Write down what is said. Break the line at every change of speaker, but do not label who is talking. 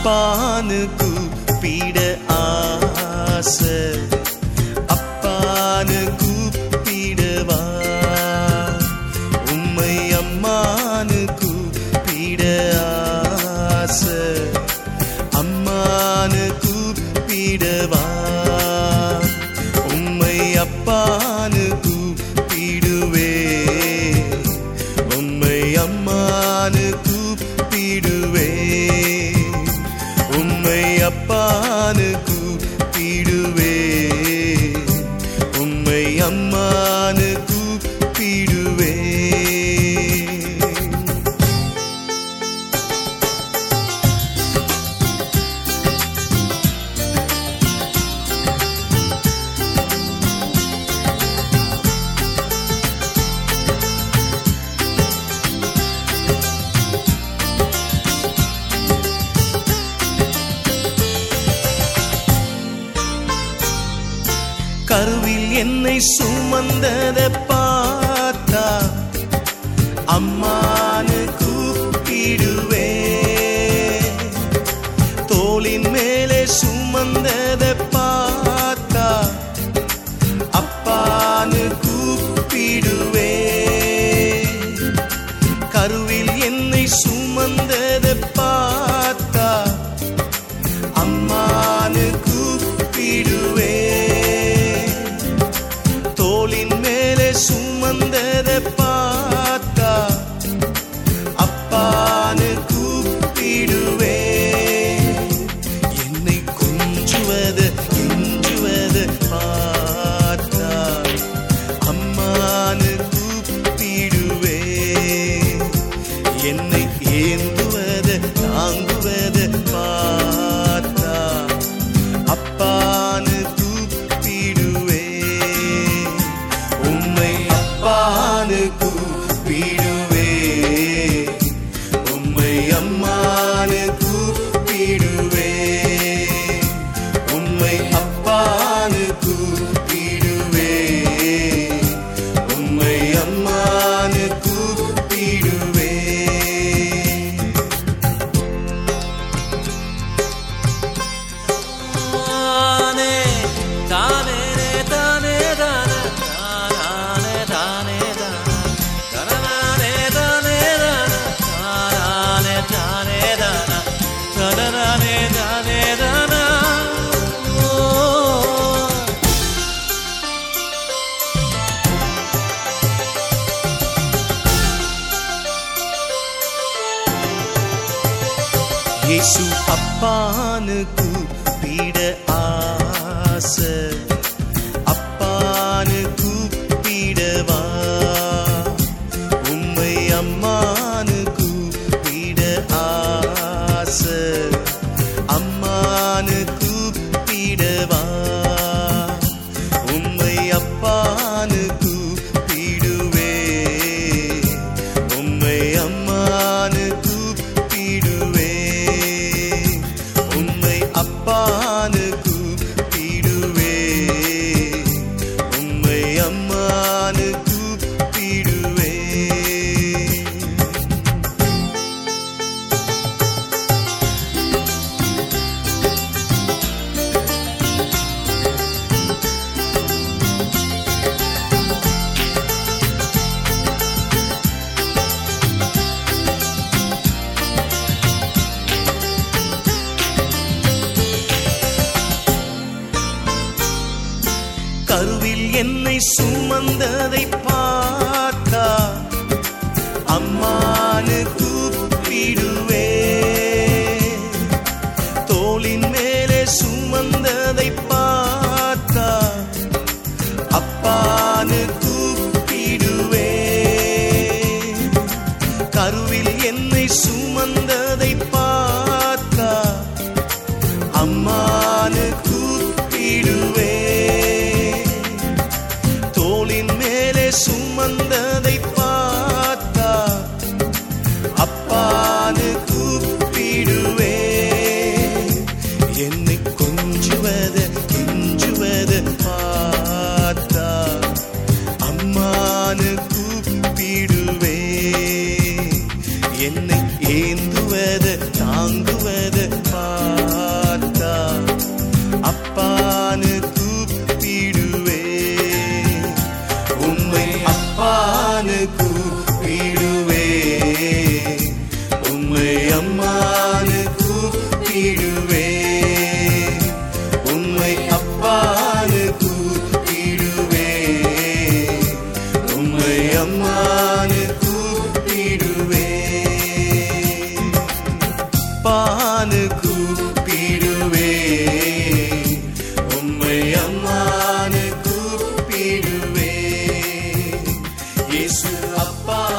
அப்பானு கூப்பிட ஆசை அப்பானு கூப்பிடவா உம்மை அம்மானு கூப்பிட ஆசை அம்மானு கூப்பிடவா உம்மை அப்பானு கூப்பிடுவே உம்மை அம்மானு கூப்பிடுவே உம்மை அப்பானு கூப்பிடுவே உம்மை அம்மானு கூப்பிடுவே கருவில் என்னை சுமந்தத பார்த்தா அம்மானு கூப்பிடுவே தோளின் மேலே சுமந்தத பார்த்தா அப்பானு கூப்பிடுவே கருவில் என்னை சுமந்தத பார்த்தா அம்மானு கூப்பிடுவே தோளின் மேலே சுமந்தத பார்த்தா அப்பானு கூப்பிடுவே என்னை கொஞ்சுவது கெஞ்சுவது பார்த்தா அம்மானு கூப்பிடுவே என்னை ஏந்துவது தாங்குவது பார்த்தா அப்பானு கூப்பிடுவே உம்மை அப்பானு கூப்பிடுவே உம்மை அம்மானு கூப்பிடுவே உம்மை அப்பானு கூப்பிடுவே உம்மை அம்மானு கூப்பிடுவே
தானே தானே தானே தானே தானே தானே தானே தானே தானே தானே தானே தானே தானே ஓ
இயேசு அப்பானு கூப்பிட ஆசை அப்பானு கூப்பிடவா உம்மை அம்மானு கூப்பிட ஆசை அம்மானு கூப்பிடவா உம்மை அப்பானு கூப்பிடுவே உம்மை அம்மானு கூப்பிடுவே உம்மை அப்பானு கூப்பிடுவே உம்மை அம்மானு கூப்பிடுவே கருவில் என்னை சுமந்ததை பார்த்தா அம்மானு கூப்பிடுவே தோளின் மேலே சுமந்ததை பார்த்தா அப்பானு கூப்பிடுவே கருவில் என்னை சுமந்ததை பார்த்தா அம்மானு கூப்பிடுவே தோளின் மேலே சுமந்ததை பார்த்தா அப்பானு கூப்பிடுவே என்னை கொஞ்சுவது கெஞ்சுவது பார்த்தா அம்மானு கூப்பிடுவே என்னை ஏந்துவது தாங்குவது பார்த்தா அம்மானு கூப்பிடுவே உம்மை அப்பானு கூப்பிடுவே உம்மை அம்மானு கூப்பிடுவே பானு கூப்பிடுவே உம்மை அம்மானு கூப்பிடுவே இயேசு அப்பா